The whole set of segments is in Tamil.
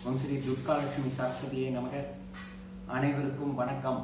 ஓம் ஸ்ரீ துர்காலட்சுமி சரஸ்வதியை நமக அனைவருக்கும் வணக்கம்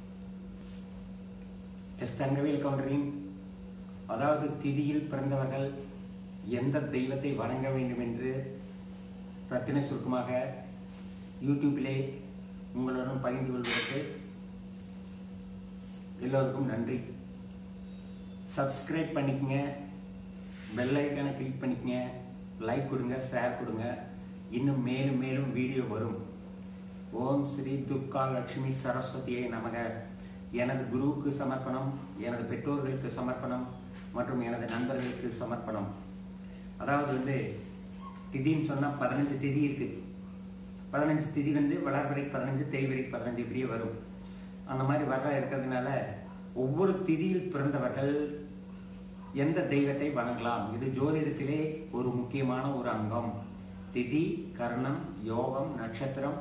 எஸ் தங்கவேல் கவுண்டரின் அதாவது திதியில் பிறந்தவர்கள் எந்த தெய்வத்தை வணங்க வேண்டும் என்று ரத்தின சுருக்கமாக யூடியூப்பிலே உங்களுடன் பகிர்ந்து கொள்வதற்கு எல்லோருக்கும் நன்றி சப்ஸ்கிரைப் பண்ணிக்கங்க பெல் ஐக்கானை கிளிக் பண்ணிக்கங்க லைக் கொடுங்க ஷேர் கொடுங்க இன்னும் மேலும் மேலும் வீடியோ வரும் ஓம் ஸ்ரீ துர்கா லட்சுமி சரஸ்வதியை நமக எனது குருவுக்கு சமர்ப்பணம் எனது பெற்றோர்களுக்கு சமர்ப்பணம் மற்றும் எனது நண்பர்களுக்கு சமர்ப்பணம் அதாவது வந்து திதின்னு சொன்னால் பதினஞ்சு திதி இருக்கு பதினஞ்சு திதி வந்து வளர்பிறை பதினஞ்சு தேய்பிறை பதினஞ்சு இப்படியே வரும் அந்த மாதிரி வர இருக்கிறதுனால ஒவ்வொரு திதியில் பிறந்தவர்கள் எந்த தெய்வத்தை வணங்கலாம் இது ஜோதிடத்திலே ஒரு முக்கியமான ஒரு அங்கம் திதி கர்ணம் யோகம் நட்சத்திரம்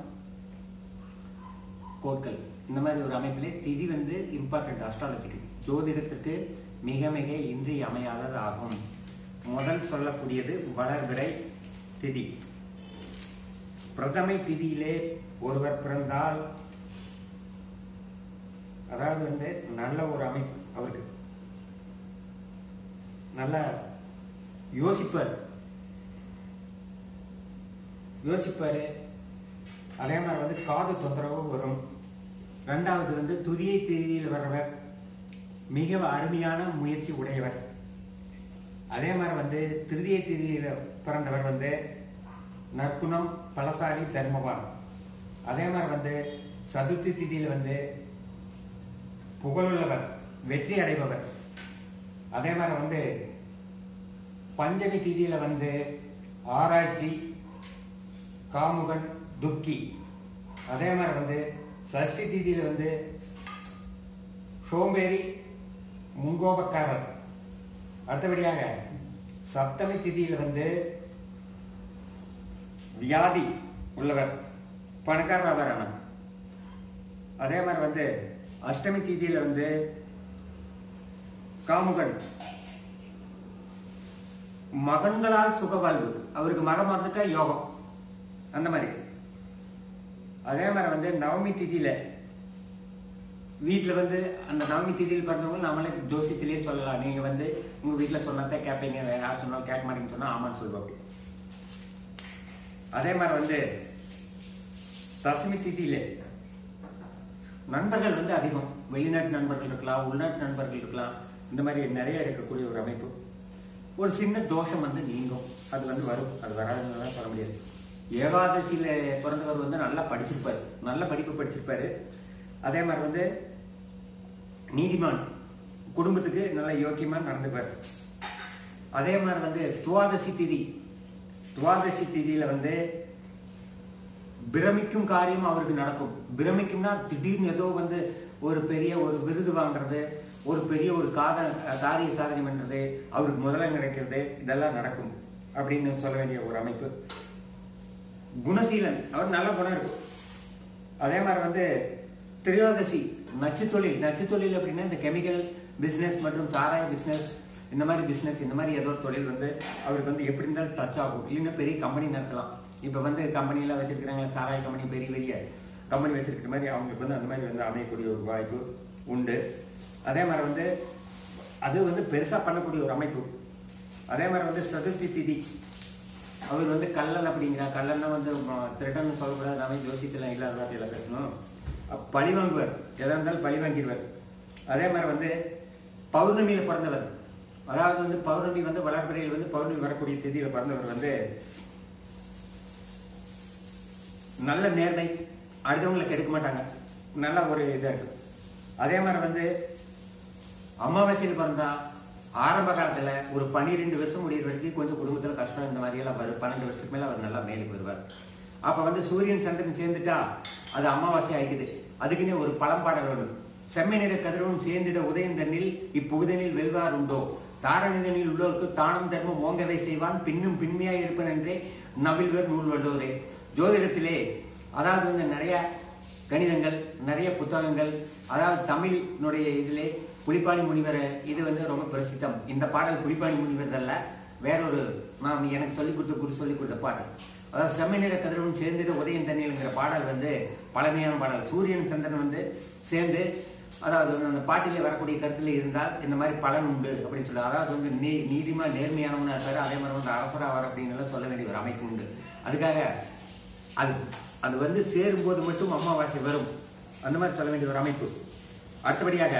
கோட்கள் இந்த மாதிரி ஒரு அமைப்பிலே திதி வந்து இம்பார்ட்டன்ட் அஸ்ட்ராலஜிக்கு ஜோதிடத்துக்கு மிக மிக இன்றியமையாதது ஆகும் முதல் சொல்லக்கூடியது வளர்பிறை திதி பிரதமை திதியிலே ஒருவர் பிறந்தால் அதாவது வந்து நல்ல ஒரு அமைப்பு அவருக்கு நல்லா யோசிப்பார் யோசிப்பாரு அதே மாதிரி வந்து காது தொந்தரவு வரும் ரெண்டாவது வந்து துதியை தேதியில் வர்றவர் மிக அருமையான முயற்சி உடையவர் அதே மாதிரி வந்து திருதிய தேதியில் பிறந்தவர் வந்து நற்குணம் பலசாலி தர்மவான் அதே மாதிரி வந்து சதுர்த்தி திதியில் வந்து புகழுள்ளவர் வெற்றி அடைபவர் அதே மாதிரி வந்து பஞ்சமி திதியில வந்து ஆராய்ச்சி காமுகன் துக்கி அதே மாதிரி வந்து சஷ்டி திதியில வந்து சோம்பேறி முங்கோபக்காரர் அடுத்தபடியாக சப்தமி திதியில வந்து வியாதி உள்ளவர் பணக்காரர் அவர் ஆனால் அதே மாதிரி வந்து அஷ்டமி திதியில வந்து காமுகன் மகன்களால் சுகவாழ்வு அவருக்கு மகன் வந்துட்டா யோகம் அந்த மாதிரி அதே மாதிரி வந்து நவமி திதியில வீட்டுல வந்து அந்த நவமி திதியில் பிறந்தவங்க நம்மளே ஜோசியத்திலேயே சொல்லலாம் நீங்க வந்து உங்க வீட்டுல சொன்னதான் கேட்பீங்க வேற யார் சொன்னாலும் கேட்க மாட்டீங்கன்னு சொன்னா ஆமான்னு சொல்லுவாங்க அதே மாதிரி வந்து தசமி திதியில நண்பர்கள் வந்து அதிகம் வெளிநாட்டு நண்பர்கள் இருக்கலாம் உள்நாட்டு நண்பர்கள் இருக்கலாம் இந்த மாதிரி நிறைய இருக்கக்கூடிய ஒரு அமைப்பு ஒரு சின்ன தோஷம் வந்து நீங்கும் அது வந்து வரும் அது வராதுன்னு சொல்ல முடியாது ஏகாதசியில பிறந்தவர் வந்து நல்லா படிச்சிருப்பாரு நல்ல படிப்பு படிச்சிருப்பாரு அதே மாதிரி வந்து நீதிமான் குடும்பத்துக்கு நல்ல யோக்கியமா நடந்துப்பார் அதே மாதிரி வந்து துவாதசி திதி துவாதசி திதியில வந்து பிரமிக்கும் காரியம் அவருக்கு நடக்கும் பிரமிக்கும்னா திடீர்னு ஏதோ வந்து ஒரு பெரிய ஒரு விருது வாங்குறது ஒரு பெரிய ஒரு காத காரிய சாதனை பண்றது அவருக்கு முதல்ல கிடைக்கிறது இதெல்லாம் நடக்கும் அப்படின்னு சொல்ல வேண்டிய ஒரு அமைப்பு குணசீலன் அவர் நல்ல குணம் இருக்கும் அதே மாதிரி வந்து திரையோதசி நச்சு தொழில் நச்சு தொழில் அப்படின்னா இந்த கெமிக்கல் பிசினஸ் மற்றும் சாராய பிசினஸ் இந்த மாதிரி பிசினஸ் இந்த மாதிரி ஏதோ ஒரு தொழில் வந்து அவருக்கு வந்து எப்படி இருந்தாலும் டச் ஆகும் இல்லைன்னா பெரிய கம்பெனி நடத்தலாம் இப்போ வந்து கம்பெனிலாம் வச்சிருக்கிறாங்க சாராய கம்பெனி பெரிய பெரிய கம்பெனி வச்சிருக்கிற மாதிரி அவங்களுக்கு வந்து அந்த மாதிரி வந்து அமையக்கூடிய ஒரு வாய்ப்பு உண்டு அதே மாதிரி வந்து அது வந்து பெருசாக பண்ணக்கூடிய ஒரு அமைப்பு அதே மாதிரி வந்து சதுர்த்தி திதி அவர் வந்து கல்லன் அப்படிங்கிறா கல்லன்னா வந்து திருடன் சொல்லக்கூடாது நாம ஜோசியத்தில் இல்லாத வார்த்தையில பேசணும் பழி வாங்குவார் எதா இருந்தாலும் பழி வாங்கிடுவார் அதே மாதிரி வந்து பௌர்ணமியில பிறந்தவர் அதாவது வந்து பௌர்ணமி வந்து வளர்பிறையில் வந்து பௌர்ணமி வரக்கூடிய திதியில பிறந்தவர் வந்து நல்ல நேர்மை அடுத்தவங்களை கெடுக்க மாட்டாங்க நல்ல ஒரு இதா இருக்கு அதே மாதிரி வந்து அமாவாசையில் பிறந்தா ஆரம்ப காலத்துல ஒரு பன்னிரெண்டு வருஷம் முடிகிற வரைக்கும் கொஞ்சம் குடும்பத்துல கஷ்டம் இந்த மாதிரி எல்லாம் வரும் பன்னெண்டு வருஷத்துக்கு மேல அவர் நல்லா மேலுக்கு வருவார் அப்ப வந்து சூரியன் சந்திரன் சேர்ந்துட்டா அது அமாவாசை ஆயிக்குது அதுக்குன்னே ஒரு பழம்பாடல் ஒன்று செம்மை நிற கதிரவும் சேர்ந்திட உதயந்தனில் இப்புகுதனில் வெல்வார் உண்டோ தாரணிதனில் உள்ளோருக்கு தானம் தர்மம் ஓங்கவை செய்வான் பின்னும் பின்மையாய் இருப்பன் என்றே நவில்வர் நூல் வல்லோரே ஜோதிடத்திலே அதாவது வந்து நிறைய கணிதங்கள் நிறைய புத்தகங்கள் அதாவது தமிழினுடைய இதிலே புலிப்பாணி முனிவர் இது வந்து ரொம்ப பிரசித்தம் இந்த பாடல் புலிப்பாணி முனிவர் அல்ல வேறொரு நான் எனக்கு சொல்லிக் கொடுத்த குரு சொல்லிக் கொடுத்த பாட்டு அதாவது செம்மநிற கதிரவன் சேர்ந்துட்டு உதயம் தண்ணியில்ங்கிற பாடல் வந்து பழமையான பாடல் சூரியன் சந்திரன் வந்து சேர்ந்து அதாவது வந்து அந்த பாட்டிலே வரக்கூடிய கருத்துல இருந்தால் இந்த மாதிரி பலன் உண்டு அப்படின்னு சொல்லி அதாவது வந்து நீ நீதிமா நேர்மையானவனா இருக்காரு அதே மாதிரி வந்து அரசராவார் அப்படின்னு எல்லாம் சொல்ல வேண்டிய ஒரு அமைப்பு உண்டு அதுக்காக அது அது வந்து சேரும்போது மட்டும் அமாவாசை வரும் அந்த மாதிரி சொல்ல வேண்டிய ஒரு அமைப்பு அடுத்தபடியாக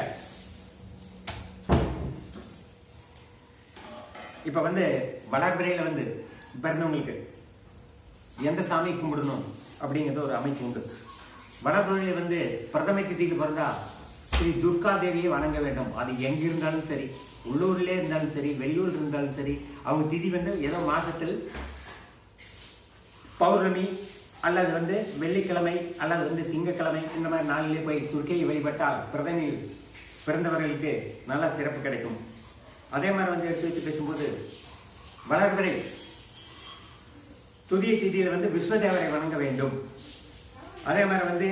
இப்ப வந்து வளர்பிறையில வந்து பிறந்தவங்களுக்கு எந்த சாமி கும்பிடணும் அப்படிங்கிறது ஒரு அமைப்பு உண்டு வடபுறையில வந்து பிரதம திதிக்கு பிறந்தா ஸ்ரீ துர்கா தேவியை வணங்க வேண்டும் அது எங்க இருந்தாலும் சரி உள்ளூர்லயே இருந்தாலும் சரி வெளியூர் இருந்தாலும் சரி அவங்க திதி வந்து ஏதோ மாசத்தில் பௌர்ணமி அல்லது வந்து வெள்ளிக்கிழமை அல்லது வந்து திங்கட்கிழமை இந்த மாதிரி நாளிலே போய் துர்க்கையை வழிபட்டால் பிரதமையில் பிறந்தவர்களுக்கு நல்ல சிறப்பு கிடைக்கும் அதே மாதிரி வந்து எடுத்து வச்சு பேசும்போது வளர்பிறை துதிய திதியில வந்து விஸ்வதேவரை வணங்க வேண்டும் அதே மாதிரி வந்து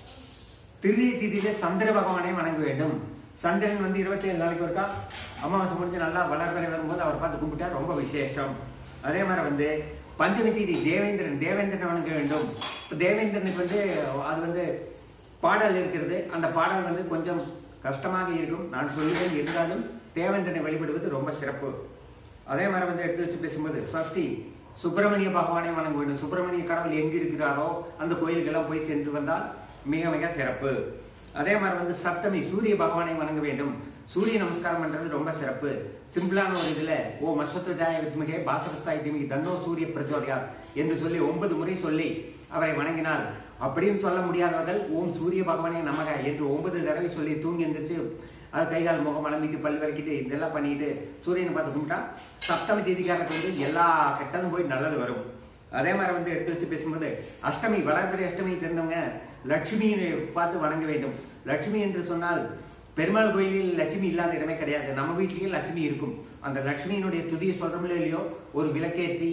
திருதிய திதியில சந்திர பகவானை வணங்க வேண்டும் சந்திரன் வந்து இருபத்தி ஏழு நாளைக்கு ஒருக்கா அமாவாசை முடிஞ்சு நல்லா வளர்பிறை வரும்போது அவர் பார்த்து கும்பிட்டா ரொம்ப விசேஷம் அதே மாதிரி வந்து பஞ்சமி திதி தேவேந்திரன் தேவேந்திரனை வணங்க வேண்டும் இப்ப தேவேந்திரனுக்கு வந்து அது வந்து பாடல் இருக்கிறது அந்த பாடல் வந்து கொஞ்சம் கஷ்டமாக இருக்கும் நான் சொல்லுவேன் இருந்தாலும் தேவேந்திரனை வழிபடுவது ரொம்ப சிறப்பு அதே மாதிரி வந்து எடுத்து வச்சு பேசும்போது சஷ்டி சுப்பிரமணிய பகவானை வணங்க வேண்டும் சுப்பிரமணிய கடவுள் எங்க இருக்கிறாரோ அந்த கோயிலுக்கெல்லாம் போய் சென்று வந்தால் மிக மிக சிறப்பு அதே மாதிரி வந்து சப்தமி சூரிய பகவானை வணங்க வேண்டும் சூரிய நமஸ்காரம் பண்றது ரொம்ப சிறப்பு சிம்பிளான ஒரு இதுல ஓ மஸ்வத்தாய வித்மகே பாசகஸ்தாய் திமி தன்னோ சூரிய பிரச்சோதயார் என்று சொல்லி ஒன்பது முறை சொல்லி அவரை வணங்கினார் அப்படின்னு சொல்ல முடியாதவர்கள் ஓம் சூரிய பகவானே நமக என்று ஒன்பது தடவை சொல்லி தூங்கி எந்திரிச்சு அது கைகால் முகம் அலம்பிட்டு பல் வலிக்கிட்டு இதெல்லாம் பண்ணிட்டு சூரியனை பார்த்து கும்பிட்டா சப்தமி தேதிக்காரனுக்கு வந்து எல்லா கெட்டதும் போய் நல்லது வரும் அதே மாதிரி வந்து எடுத்து வச்சு பேசும்போது அஷ்டமி வளர்பிறை அஷ்டமி தெரிந்தவங்க லட்சுமியை பார்த்து வணங்க வேண்டும் லட்சுமி என்று சொன்னால் பெருமாள் கோயிலில் லட்சுமி இல்லாத இடமே கிடையாது நம்ம வீட்லயே லட்சுமி இருக்கும் அந்த லட்சுமியினுடைய துதியை சொல்றோம்ல இல்லையோ ஒரு விளக்கேற்றி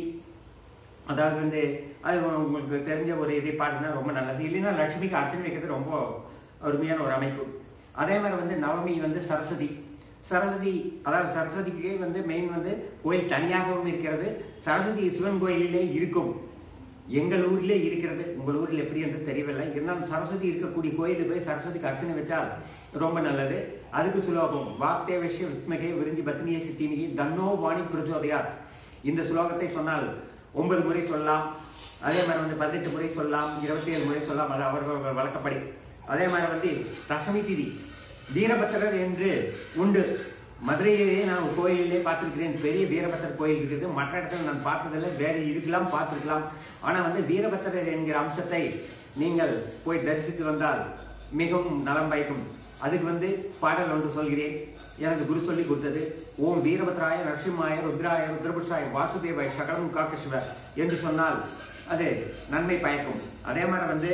அதாவது வந்து அது உங்களுக்கு தெரிஞ்ச ஒரு இதை பாட்டுனா ரொம்ப நல்லது இல்லைன்னா லட்சுமிக்கு அர்ச்சனை வைக்கிறது ரொம்ப அருமையான ஒரு அமைப்பு அதே மாதிரி வந்து நவமி வந்து சரஸ்வதி சரஸ்வதி அதாவது சரஸ்வதிக்கு வந்து மெயின் வந்து கோயில் தனியாகவும் இருக்கிறது சரஸ்வதி சிவன் கோயிலிலே இருக்கும் எங்கள் ஊரிலே இருக்கிறது உங்கள் ஊரில் எப்படி என்று தெரியவில்லை இருந்தாலும் சரஸ்வதி இருக்கக்கூடிய கோயிலுக்கு போய் சரஸ்வதிக்கு அர்ச்சனை வச்சால் ரொம்ப நல்லது அதுக்கு சுலோகம் வாக்தேவஷ்ய வித்மகே விருஞ்சி பத்னிய சித்திமிகி தன்னோ வாணி பிரச்சோதயாத் இந்த சுலோகத்தை சொன்னால் ஒன்பது முறை சொல்லலாம் அதே மாதிரி வந்து பதினெட்டு முறை சொல்லலாம் இருபத்தி ஏழு முறை சொல்லலாம் அது அவர்கள் வழக்கப்படி அதே மாதிரி வந்து தசமி திதி வீரபத்திரர் என்று உண்டு மதுரையிலேயே நான் ஒரு கோயிலிலே பார்த்திருக்கிறேன் பெரிய வீரபத்திரர் கோயில் இருக்குது மற்ற இடத்துல நான் பார்த்ததில்லை வேற இருக்கலாம் பார்த்திருக்கலாம் ஆனா வந்து வீரபத்திரர் என்கிற அம்சத்தை நீங்கள் போய் தரிசித்து வந்தால் மிகவும் நலம் பயக்கும் அதுக்கு வந்து பாடல் ஒன்று சொல்கிறேன் எனக்கு குரு சொல்லி கொடுத்தது ஓம் வீரபத்ராய நரசிம்மாய ருத்ராய ருத்ரபுஷாய வாசுதேவாய சகலம் காக்கசிவ என்று சொன்னால் அது நன்மை பயக்கும் அதே மாதிரி வந்து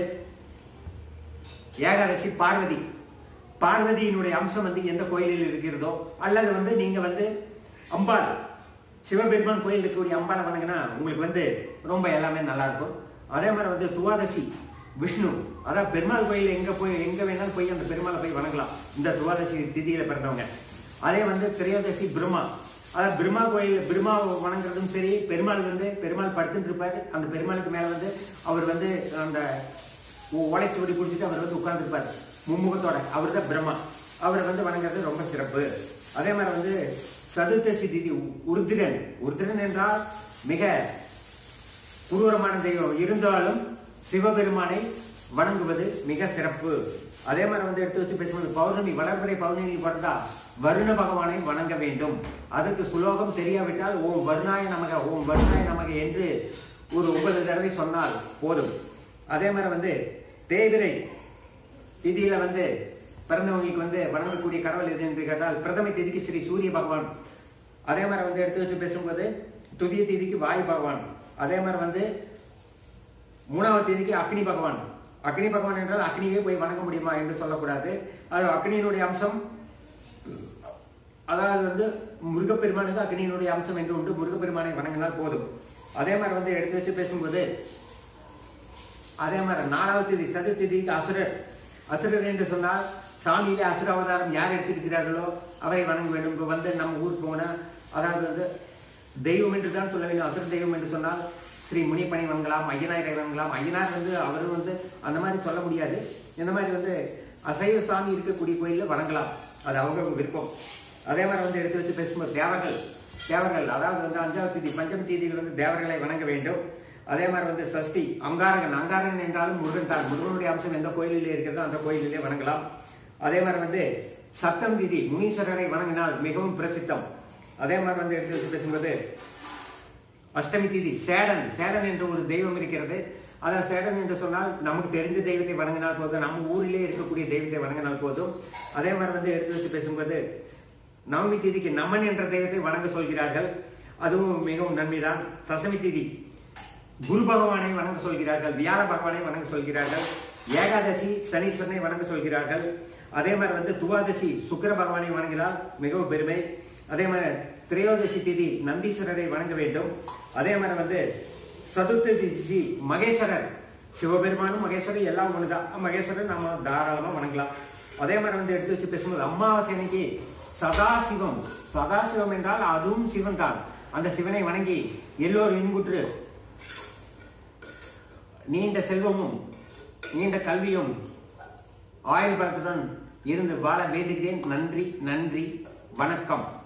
ஏகாதசி பார்வதி பார்வதியினுடைய அம்சம் வந்து எந்த கோயிலில் இருக்கிறதோ அல்லது வந்து நீங்க வந்து அம்பாள் சிவபெருமான் கோயில் இருக்கக்கூடிய அம்பாளை வணங்கினா உங்களுக்கு வந்து ரொம்ப எல்லாமே நல்லா இருக்கும் அதே மாதிரி வந்து துவாதசி விஷ்ணு அதான் பெருமாள் கோயில் எங்க போய் எங்க வேணாலும் போய் அந்த பெருமாளை போய் வணங்கலாம் இந்த துவாதசி திதியில பிறந்தவங்க அதே வந்து திரையோதசி பிரம்மா அதாவது பிரம்மா கோயில் பிரம்மா வணங்குறதும் சரி பெருமாள் வந்து பெருமாள் படுத்துட்டு இருப்பாரு அந்த பெருமாளுக்கு மேல வந்து அவர் வந்து அந்த ஓலைச்சுவடி குடிச்சிட்டு அவர் வந்து உட்கார்ந்துருப்பார் மும்முகத்தோட அவர் தான் பிரம்மா அவரை வந்து வணங்குறது ரொம்ப சிறப்பு அதே மாதிரி வந்து சதுர்த்தசி திதி உருத்திரன் உருத்திரன் என்றால் மிக குரூரமான தெய்வம் இருந்தாலும் சிவபெருமானை வணங்குவது மிக சிறப்பு அதே மாதிரி வந்து எடுத்து வச்சு பேசும்போது பௌர்ணமி வளர்பிறை பௌர்ணமி பிறந்தா வருண பகவானை வணங்க வேண்டும் அதற்கு சுலோகம் தெரியாவிட்டால் ஓம் வருணாய நமக ஓம் வருணாய நமக என்று ஒரு ஒன்பது தடவை சொன்னால் போதும் அதே மாதிரி வந்து தேய்பிரை திதியில வந்து பிறந்தவங்களுக்கு வந்து வணங்கக்கூடிய கடவுள் எது என்று கேட்டால் பிரதம திதிக்கு ஸ்ரீ சூரிய பகவான் அதே மாதிரி வந்து எடுத்து வச்சு பேசும்போது துதிய திதிக்கு வாயு பகவான் அதே மாதிரி வந்து மூணாவது தேதிக்கு அக்னி பகவான் அக்னி பகவான் என்றால் அக்னியே போய் வணங்க முடியுமா என்று சொல்லக்கூடாது அது அக்னியினுடைய அம்சம் அதாவது வந்து முருகப்பெருமானுக்கு அக்னியினுடைய அம்சம் என்று உண்டு முருகப்பெருமானை வணங்கினால் போதும் அதே மாதிரி வந்து எடுத்து வச்சு பேசும்போது அதே மாதிரி நாலாவது தேதி சதுர்த்திதிக்கு அசுரர் அசுரர் என்று சொன்னால் சாமியிலே அசுர அவதாரம் யார் எடுத்திருக்கிறார்களோ அவரை வணங்க வேண்டும் இப்போ வந்து நம்ம ஊருக்கு போனா அதாவது வந்து தெய்வம் என்று தான் சொல்ல வேண்டும் அசுர தெய்வம் என்று சொன்னால் ஸ்ரீ முனிப்பணி வணங்கலாம் ஐயனாரை வணங்கலாம் ஐயனார் வந்து அவர் வந்து அந்த மாதிரி சொல்ல முடியாது இந்த மாதிரி வந்து அசைவ சாமி இருக்கக்கூடிய கோயில்ல வணங்கலாம் அது அவங்க விருப்பம் அதே மாதிரி வந்து எடுத்து வச்சு பேசும்போது தேவர்கள் தேவர்கள் அதாவது வந்து அஞ்சாவது தேதி பஞ்சமி தேதியில் வந்து தேவர்களை வணங்க வேண்டும் அதே மாதிரி வந்து சஷ்டி அங்காரகன் அங்காரகன் என்றாலும் முருகன் தான் முருகனுடைய அம்சம் எந்த கோயிலிலே இருக்கிறதோ அந்த கோயிலிலே வணங்கலாம் அதே மாதிரி வந்து சப்தம் திதி முனீஸ்வரரை வணங்கினால் மிகவும் பிரசித்தம் அதே மாதிரி வந்து எடுத்து வச்சு பேசும்போது அஷ்டமி திதி சேடன் சேடன் என்ற ஒரு தெய்வம் இருக்கிறது அதான் சேடன் என்று சொன்னால் நமக்கு தெரிஞ்ச தெய்வத்தை வணங்கினால் போதும் நம்ம ஊரிலே இருக்கக்கூடிய தெய்வத்தை வணங்கினால் போதும் அதே மாதிரி வந்து எடுத்து வச்சு பேசும்போது நவமி திதிக்கு நமன் என்ற தெய்வத்தை வணங்க சொல்கிறார்கள் அதுவும் மிகவும் நன்மைதான் தசமி திதி குரு பகவானை வணங்க சொல்கிறார்கள் வியாழ பகவானை வணங்க சொல்கிறார்கள் ஏகாதசி சனீஸ்வரனை வணங்க சொல்கிறார்கள் அதே மாதிரி வந்து துவாதசி சுக்கிர பகவானை வணங்கினால் மிகவும் பெருமை அதே மாதிரி திரையோதசி திதி நந்தீஸ்வரரை வணங்க வேண்டும் அதே மாதிரி வந்து சதுர்த்தி மகேஸ்வரர் சிவபெருமானும் மகேஸ்வரர் எல்லாம் ஒண்ணுதான் மகேஸ்வரர் நம்ம தாராளமா வணங்கலாம் அதே மாதிரி வந்து எடுத்து வச்சு பேசும்போது அமாவாசை அன்னைக்கு சதாசிவம் சதாசிவம் என்றால் அதுவும் சிவன் தான் அந்த சிவனை வணங்கி எல்லோரும் இன்புற்று நீண்ட செல்வமும் நீண்ட கல்வியும் ஆயுள் பலத்துடன் இருந்து வாழ வேண்டுகிறேன் நன்றி நன்றி வணக்கம்